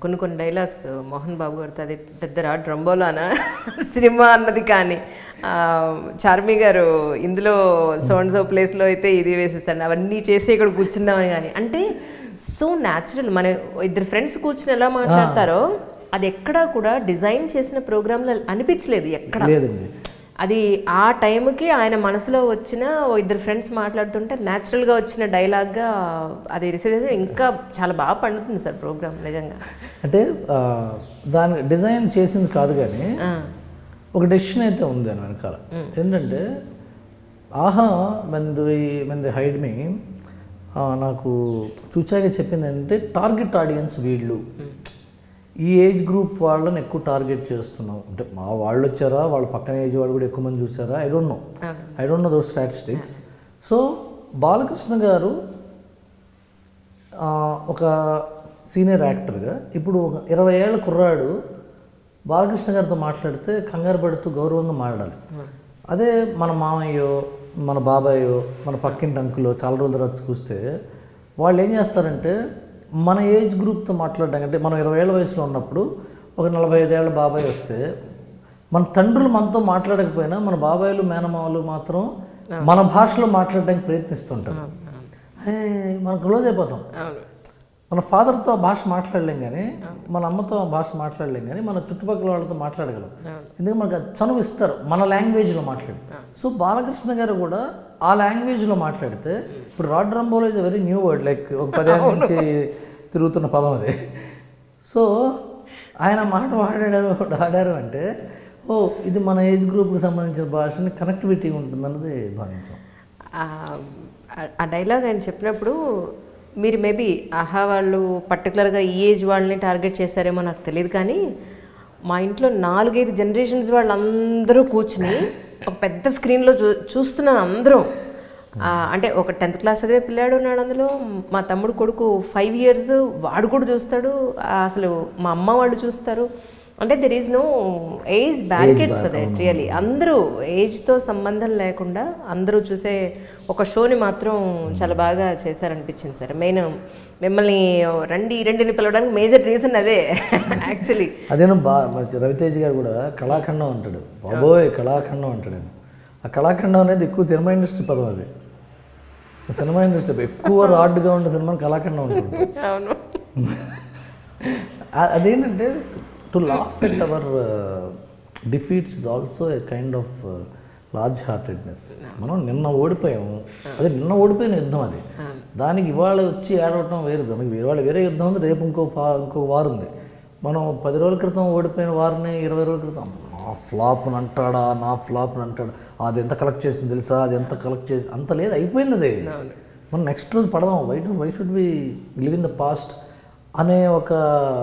కొన్ని కొన్ని డైలాగ్స్ మోహన్ బాబు గారితో అది పెద్దరా డ్రంబోలానా సినిమా అన్నది కానీ ఆ, చార్మి గారు ఇందులో సోన్ సో ప్లేస్లో అయితే ఇది వేసేస్తాను అవన్నీ చేసి ఇక్కడ కూర్చుందామని కానీ అంటే సో న్యాచురల్ మన ఇద్దరు ఫ్రెండ్స్ కూర్చుని ఎలా మాట్లాడతారో అది ఎక్కడా కూడా డిజైన్ చేసిన ప్రోగ్రాంలో అనిపించలేదు ఎక్కడ లేదండి అది ఆ టైంకి ఆయన మనసులో వచ్చిన ఓ ఇద్దరు ఫ్రెండ్స్ మాట్లాడుతుంటే న్యాచురల్గా వచ్చిన డైలాగ్గా అది రిసీవ్ చేసి ఇంకా చాలా బాగా పండుతుంది సార్ ప్రోగ్రామ్ నిజంగా అంటే ఆ, దాని డిజైన్ చేసింది కాదు కానీ ఆ, ఒక డెసిషన్ అయితే ఉంది దాని వెనకాల ఏంటంటే ఆహా మంది మంది హైడ్ మీ నాకు చూచాక చెప్పింది ఏంటంటే టార్గెట్ ఆడియన్స్ వీళ్ళు ఈ ఏజ్ గ్రూప్ వాళ్ళని ఎక్కువ టార్గెట్ చేస్తున్నాం అంటే మా వాళ్ళు వచ్చారా వాళ్ళ పక్కన ఏజ్ వాళ్ళు కూడా ఎక్కువ మంది చూసారా I don't know I don't know those statistics so Balakrishna గారు ఆ, ఒక సీనియర్ యాక్టర్గా ఇప్పుడు ఒక ఇరవై ఏళ్ళ కుర్రాడు బాలకృష్ణ గారితో మాట్లాడితే కంగారు పడుతూ గౌరవంగా మాట్లాడాలి అదే మన మామయ్యో మన బాబాయో మన పక్కింటి అంకులో చాలా రోజుల తర్వాత చూస్తే వాళ్ళు ఏం చేస్తారంటే మన ఏజ్ గ్రూప్తో మాట్లాడడానికి అంటే మనం ఇరవై ఏళ్ళ వయసులో ఉన్నప్పుడు ఒక నలభై ఐదేళ్ల బాబాయ్ వస్తే మన తండ్రులు మనతో మాట్లాడకపోయినా మన బాబాయిలు మేనమామలు మాత్రం మన భాషలో మాట్లాడడానికి ప్రయత్నిస్తుంటారు అరే మనం క్లోజ్ అయిపోతాం అవును మన ఫాదర్తో ఆ భాష మాట్లాడలేం కానీ మన అమ్మతో ఆ భాష మాట్లాడలేం కానీ మన చుట్టుపక్కల వాళ్ళతో మాట్లాడగలం ఎందుకంటే మనకు అది చనువు ఇస్తారు మన లాంగ్వేజ్లో మాట్లాడి సో బాలకృష్ణ గారు కూడా ఆ లాంగ్వేజ్లో మాట్లాడితే ఇప్పుడు రాడ్ రంబోలో is a very new word like ఒక పదేళ్ళ నుంచి తిరుగుతున్న పదం అది సో ఆయన మాట మాట్లాడారు ఆడారు అంటే ఓ ఇది మన ఏజ్ గ్రూప్కి సంబంధించిన భాషని కనెక్టివిటీ ఉంటుందన్నది భావించాం ఆ- ఆ డైలాగ్ ఆయన చెప్పినప్పుడు మీరు మేబీ ఆహా వాళ్ళు పర్టికులర్గా ఈ ఏజ్ వాళ్ళని టార్గెట్ చేశారేమో నాకు తెలియదు కానీ మా ఇంట్లో నాలుగైదు జనరేషన్స్ వాళ్ళందరూ కూర్చుని ఒక పెద్ద స్క్రీన్లో చూ చూస్తున్నాం అందరం ఆ, అంటే ఒక టెన్త్ క్లాస్ చదివే పిల్లాడు ఉన్నాడు అందులో మా తమ్ముడు కొడుకు ఫైవ్ ఇయర్స్ వాడు కూడా చూస్తాడు ఆ, అసలు మా అమ్మ వాళ్ళు చూస్తారు అంటే there is no age barricades for that really అందరూ ఏజ్తో సంబంధం లేకుండా అందరూ చూసే ఒక షోని మాత్రం చాలా బాగా చేశారనిపించింది సార్ మెయిన్ మిమ్మల్ని రండి ఈ రెండిని పిలవడానికి మేజర్ రీజన్ అదే యాక్చువల్లీ అదేనో బా మరి రవితేజ్ గారు కూడా కళాఖండం అంటాడు బాబోయ్ కళాఖండం అంటాడు ఆయన. ఆ కళాఖండం అనేది ఎక్కువ సినిమా ఇండస్ట్రీ పదం అది సినిమా ఇండస్ట్రీ ఎక్కువ రాడ్గా ఉండే సినిమా కళాఖండం ఉంటుంది అవును ఆ- అదేంటంటే to laugh at our defeats is also a kind of large heartedness మనం నిన్న ఓడిపోయాము అదే నిన్న ఓడిపోయిన యుద్ధం అది దానికి ఇవాళ వచ్చి ఏడవటం వేరు దానికి ఇవాళ వేరే యుద్ధం ఉంది రేపు ఇంకో ఫా ఇంకో వారు ఉంది మనం పది రోజుల క్రితం ఓడిపోయిన వారిని ఇరవై రోజుల క్రితం నా ఫ్లాప్ని అంటాడా నా ఫ్లాప్ని అంటాడా అది ఎంత కలెక్ట్ చేసింది తెలుసా అది ఎంత కలెక్ట్ చేసి అంత లేదు అయిపోయింది అది మనం నెక్స్ట్ రోజు పడదాం why why should we live in the past అనే ఒక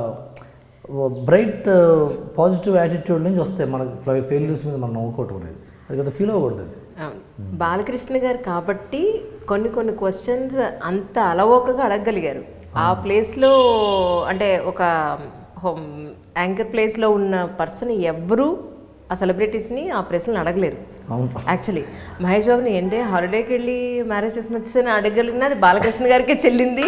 బ్రైట్ పాజిటివ్ యాటిట్యూడ్ నుంచి వస్తాయి మనకి ఫెయిల్యూర్స్ మీద మనం నవ్వుకోవటం అనేది అది పెద్ద ఫీల్ అవ్వకూడదు అది అవును బాలకృష్ణ గారు కాబట్టి కొన్ని కొన్ని క్వశ్చన్స్ అంత అలవోకగా అడగగలిగారు ఆ ప్లేస్లో అంటే ఒక హోమ్ యాంకర్ ప్లేస్లో ఉన్న పర్సన్ ఎవ్వరూ ఆ సెలబ్రిటీస్ని ఆ ప్రశ్నలు అడగలేరు అవును యాక్చువల్లీ మహేష్ బాబుని ఏంటి హాలిడేకి వెళ్ళి మ్యారేజ్ చేసుకుని వచ్చేసి అడగలిగిన అది బాలకృష్ణ గారికే చెల్లింది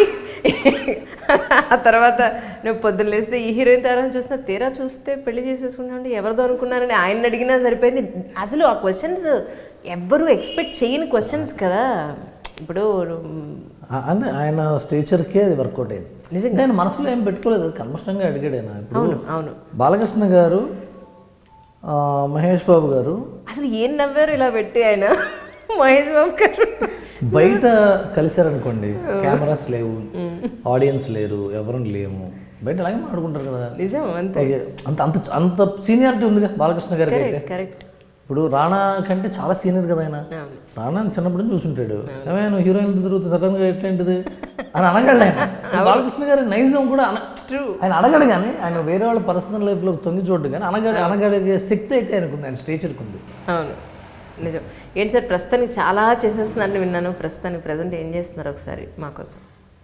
ఆ తర్వాత నువ్వు పొద్దున్న లేస్తే ఈ హీరోయిన్ తరం చూసిన తీరా చూస్తే పెళ్లి చేసేసుకున్నాను ఎవరిదో అనుకున్నారని ఆయన అడిగినా సరిపోయింది అసలు ఆ క్వశ్చన్స్ ఎవ్వరు ఎక్స్పెక్ట్ చేయని క్వశ్చన్స్ కదా ఇప్పుడు ఆ- అంటే ఆయన స్టేచర్కే అది వర్కౌట్ అయింది నిజంగా. నేను మనసులో ఏం పెట్టుకోలేదు కన్మష్టంగా అడిగాడు ఆయన ఇప్పుడు అవును అవును బాలకృష్ణ గారు ఆ, మహేష్ బాబు గారు అసలు ఏం నవ్వారు ఇలా పెట్టి ఆయన మహేష్ బాబు గారు బయట కలిశారనుకోండి కెమెరాస్ లేవు ఆడియన్స్ లేరు ఎవరు లేము బయట అలాగే మాట్లాడుకుంటారు కదా నిజం అంతే ఓకే అంత అంత అంత సీనియారిటీ ఉందిగా బాలకృష్ణ గారికి అయితే కరెక్ట్ కరెక్ట్ ఇప్పుడు రాణా కంటే చాలా సీనియర్ కదా ఆయన అవును రాణా చిన్నప్పటి నుంచి చూసుంటాడు ఏమైనా నువ్వు హీరోయిన్ తిరుగుతూ సడన్ గా ఎట్లాంటిది అని అనగలడు ఆయన బాలకృష్ణ గారి నైజం కూడా అన ట్రూ ఆయన అడగడు కానీ ఆయన వేరే వాళ్ళ పర్సనల్ లైఫ్లో తొంగి చూడడు కానీ అనగ అనగలిగే శక్తి అయితే ఆయనకు ఉంది ఆయన స్టేచర్కి ఉంది అవును నిజం ఏంటి సార్ ప్రస్తుతానికి చాలా చేసేస్తున్నారని విన్నాను ప్రస్తుతానికి ప్రజెంట్ ఏం చేస్తున్నారు ఒకసారి మా కోసం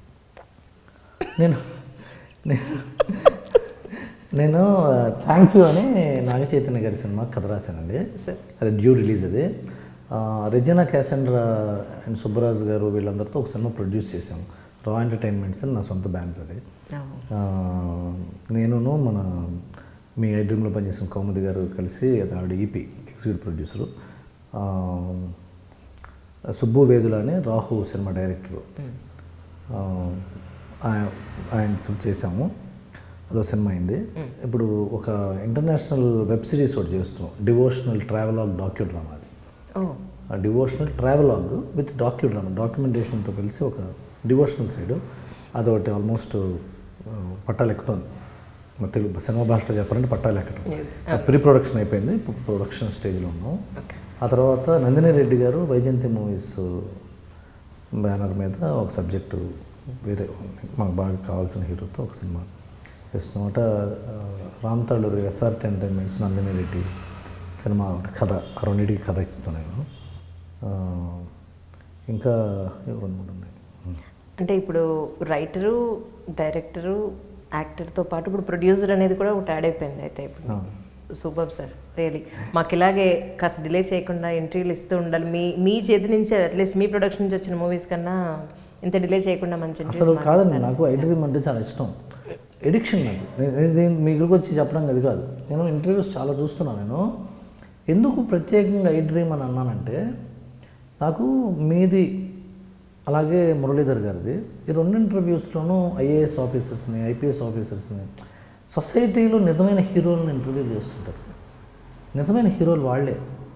నేను నేను నేను థ్యాంక్ యూ అని నాగ చైతన్య గారి సినిమా కథ రాశానండి సార్ అది డ్యూ రిలీజ్ అది ఆ, రెజినా క్యాసెండ్రా అండ్ సుబ్బరాజు గారు వీళ్ళందరితో ఒక సినిమా ప్రొడ్యూస్ చేశాం రా ఎంటర్టైన్మెంట్స్ అని నా సొంత బ్యాంక్ అది ఆ, నేనును మన మీ ఐడ్రీమ్లో పనిచేసిన కౌముది గారు కలిసి అది ఆవిడ ఈపీ ఎగ్జిక్యూటివ్ ప్రొడ్యూసరు ఆ, సుబ్బు వేదుల అని రాహు సినిమా డైరెక్టరు ఆ, ఆయన ఆయన షూట్ చేసాము అదో సినిమా అయింది ఇప్పుడు ఒక ఇంటర్నేషనల్ వెబ్ సిరీస్ ఒకటి చేస్తున్నాం డివోషనల్ ట్రావెలాగ్ డాక్యూ డ్రామా అది ఓ ఆ devotional travelogue with docu drama డాక్యుమెంటేషన్తో కలిసి ఒక డివోషనల్ సైడ్ అదొకటి ఆల్మోస్ట్ పట్టాలు ఎక్కుతుంది మన తెలుగు సినిమా భాషలో చెప్పాలంటే పట్టాలు ఎక్కడం ప్రీ ప్రొడక్షన్ అయిపోయింది ఇప్పుడు ప్రొడక్షన్ స్టేజ్లో ఉన్నాం ఓకే ఆ తర్వాత నందిని రెడ్డి గారు వైజయంతి మూవీస్ బ్యానర్ మీద ఒక సబ్జెక్టు వేరే మాకు బాగా కావాల్సిన హీరోతో ఒక సినిమా చేస్తున్నాం అట ఆ, Ram Talluri SRT entertainments Nandini Reddy cinema ఒకటి కథ ఆ రెండింటికి కథ ఇస్తున్నాను ఆ, ఇంకా ఎవరు ఉంది అంటే ఇప్పుడు రైటరు డైరెక్టరు యాక్టర్తో పాటు ఇప్పుడు ప్రొడ్యూసర్ అనేది కూడా ఒకటి యాడ్ అయిపోయింది అయితే ఇప్పుడు సూపర్ సార్ రియలీ మాకు ఇలాగే కాస్త డిలే చేయకుండా ఎంట్రీలు ఇస్తూ ఉండాలి మీ మీ చేతి నుంచి అట్లీస్ట్ మీ ప్రొడక్షన్ నుంచి వచ్చిన మూవీస్ కన్నా ఇంత డిలే చేయకుండా మంచి అసలు ఇంటర్వ్యూస్ కాదండి నాకు ఐ డ్రీమ్ అంటే చాలా ఇష్టం ఎడిక్షన్ నాకు నేను నేను దీని మీ దగ్గరకు వచ్చి చెప్పడం అది కాదు నేను ఇంటర్వ్యూస్ చాలా చూస్తున్నాను నేను ఎందుకు ప్రత్యేకంగా ఐ డ్రీమ్ అని అన్నానంటే నాకు మీది అలాగే మురళీధర్ గారిది ఈ రెండు ఇంటర్వ్యూస్లోనూ ఐఏఎస్ ఆఫీసర్స్ని ఐపీఎస్ ఆఫీసర్స్ని సొసైటీలో నిజమైన హీరోలను ఇంటర్వ్యూ చేస్తుంటారు నిజమైన హీరోలు వాళ్ళే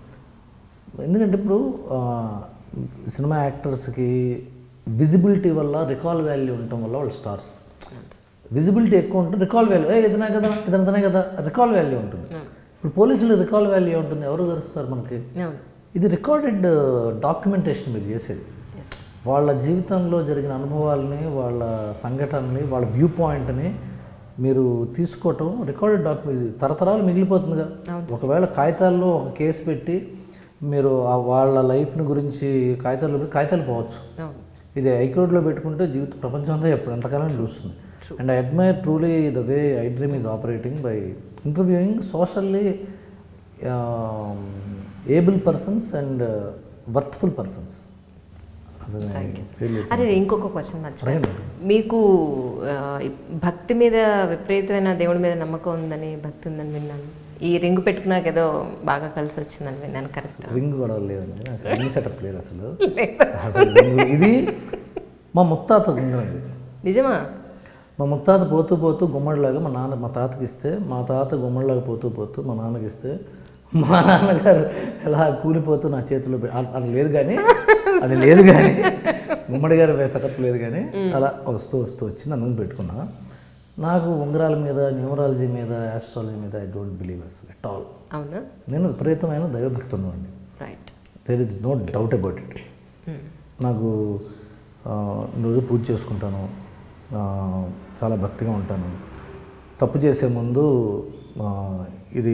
ఎందుకంటే ఇప్పుడు ఆ, సినిమా యాక్టర్స్కి విజిబిలిటీ వల్ల రికాల్ వాల్యూ ఉండటం వల్ల వాళ్ళు స్టార్స్ విజిబిలిటీ ఎక్కువ ఉంటుంది రికాల్ వాల్యూ ఏ ఇతనే కదా ఇతనితనే కదా రికాల్ వాల్యూ ఉంటుంది ఇప్పుడు పోలీసులు రికాల్ వాల్యూ ఉంటుంది ఎవరు తెలుస్తారు మనకి అవును ఇది రికార్డెడ్ డాక్యుమెంటేషన్ మీరు చేసేది ఎస్ వాళ్ళ జీవితంలో జరిగిన అనుభవాల్ని వాళ్ళ సంఘటనని వాళ్ళ వ్యూ పాయింట్ని మీరు తీసుకోవటం రికార్డెడ్ డాక్యుమెంట్ తరతరాలు మిగిలిపోతుందిగా ఒకవేళ కాగితాల్లో ఒక కేసు పెట్టి మీరు ఆ వాళ్ళ లైఫ్ని గురించి కాగితాల్లో పెట్టి కాగితాలు పోవచ్చు అవును ఇది ఐక్రోడ్లో పెట్టుకుంటే జీవితం ప్రపంచం అంతా ఎప్పుడు ఎంతకాలం చూస్తుంది and I admire truly the way I dream is operating by interviewing socially able persons and worthful persons అరే ఇంకొక క్వశ్చన్ మర్చిపోయాను మీకు ఆ, ఈ భక్తి మీద విపరీతమైన దేవుడి మీద నమ్మకం ఉందని భక్తి ఉందని విన్నాను ఈ రింగ్ పెట్టుకున్నాక ఏదో బాగా కలిసి వచ్చిందని విన్నాను కరెక్ట్ రింగ్ గొడవ లేదండి నాకు రింగ్ సెటప్ లేదు అసలు అసలు రింగ్ ఇది మా ముత్తాత ఉంగరం ఇది నిజమా మా ముత్తాత పోతూ పోతూ గుమ్మడిలాగా మా నాన్న మా తాతకి ఇస్తే మా తాత గుమ్మడిలాగా పోతూ పోతూ మా నాన్నకి ఇస్తే మా నాన్నగారు ఎలా కూలిపోతూ నా చేతిలో పె- అ- అది లేదు కానీ అది లేదు కానీ గుమ్మడి గారి సెటప్ లేదు కానీ అలా వస్తూ వస్తూ వచ్చి నన్ను పెట్టుకున్నా నాకు ఉంగరాల మీద న్యూమరాలజీ మీద ఆస్ట్రాలజీ మీద ఐ డోంట్ బిలీవ్ అసలు ఎట్ ఆల్ అవునా నేను విపరీతమైన దైవభక్తి ఉన్నవాడిని right there is no doubt about it నాకు ఆ, రోజు పూజ చేసుకుంటాను ఆ, చాలా భక్తిగా ఉంటాను తప్పు చేసే ముందు ఆ, ఇది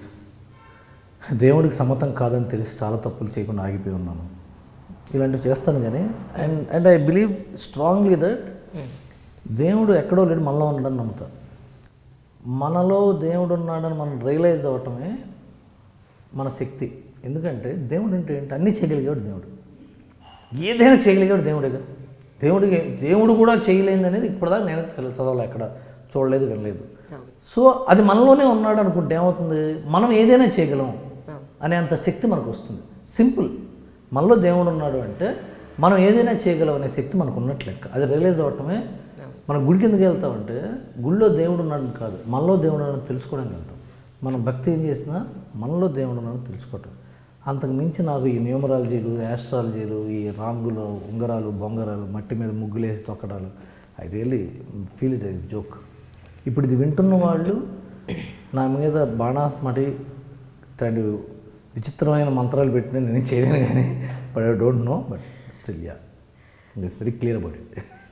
దేవుడికి సమ్మతం కాదని తెలిసి చాలా తప్పులు చేయకుండా ఆగిపోయి ఉన్నాను ఇలాంటివి చేస్తాను కానీ and and I believe strongly that దేవుడు ఎక్కడో లేడు మనలో ఉండడం నమ్ముతా మనలో దేవుడు ఉన్నాడని మనం రియలైజ్ అవ్వటమే మన శక్తి ఎందుకంటే దేవుడు అంటే ఏంటి అన్నీ చేయగలిగాడు దేవుడు ఏదైనా చేయగలిగాడు దేవుడిగా దేవుడికి దేవుడు కూడా చేయలేదు అనేది ఇప్పటిదాకా నేను చదవ- చదవలే ఎక్కడ చూడలేదు వినలేదు సో అది మనలోనే ఉన్నాడు అనుకుంటే ఏమవుతుంది మనం ఏదైనా చేయగలం అనే అంత శక్తి మనకు వస్తుంది సింపుల్ మనలో దేవుడు ఉన్నాడు అంటే మనం ఏదైనా చేయగలం అనే శక్తి మనకు ఉన్నట్లు లెక్క అది రియలైజ్ అవ్వటమే మనం గుడికి ఎందుకు వెళ్తామంటే గుళ్ళో దేవుడు ఉన్నాడని కాదు మనలో దేవుడు ఉన్నాడని తెలుసుకోవడానికి వెళ్తాం మనం భక్తి ఏం చేసినా మనలో దేవుడు ఉన్నాడని తెలుసుకోవటం అంతకు మించి నాకు ఈ న్యూమరాలజీలు యాస్ట్రాలజీలు ఈ రాంగులు ఉంగరాలు బొంగరాలు మట్టి మీద ముగ్గులేసి తొక్కడాలు I really feel it joke ఇప్పుడు ఇది వింటున్న వాళ్ళు నా మీద బాణాత్మటి ఇట్లాంటి విచిత్రమైన మంత్రాలు పెట్టిన నేను చేయలేను కానీ but I don't know but still ya it's very clear about it